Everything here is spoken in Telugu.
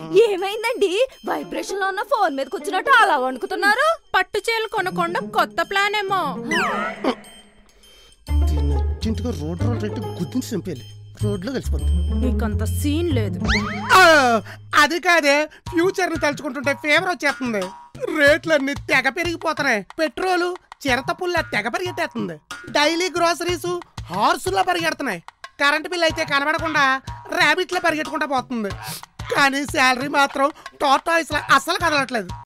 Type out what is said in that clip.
ఏమైందండి వైబ్రేషన్ లో ఉన్న ఫోన్ మీద కూర్చున్నట్టు అలా వణుకుతున్నారు పట్టు చీరలు కొనుక్కోవడం కొత్త ప్లాన్ ఏమో దీన్ని అర్జెంటుగా రోడ్ రోడ్ రేటు గుర్తించి చంపేయాలి రోడ్లో కలిసిపోతుంది నీకంత సీన్ లేదు ఆ, అది కాదే ఫ్యూచర్ ని తలుచుకుంటుంటే ఫేవర్ వచ్చేస్తుంది రేట్లన్నీ తెగ పెరిగిపోతున్నాయి పెట్రోలు చిరత పుల్ల తెగ పరిగెట్టేస్తుంది డైలీ గ్రోసరీస్ హార్సుల్లో పరిగెడుతున్నాయి కరెంట్ బిల్ అయితే కనబడకుండా ర్యాబిట్లో పరిగెట్టుకుంటా పోతుంది కానీ శాలరీ మాత్రం టాటాయిస్ అస్సలు కదలట్లేదు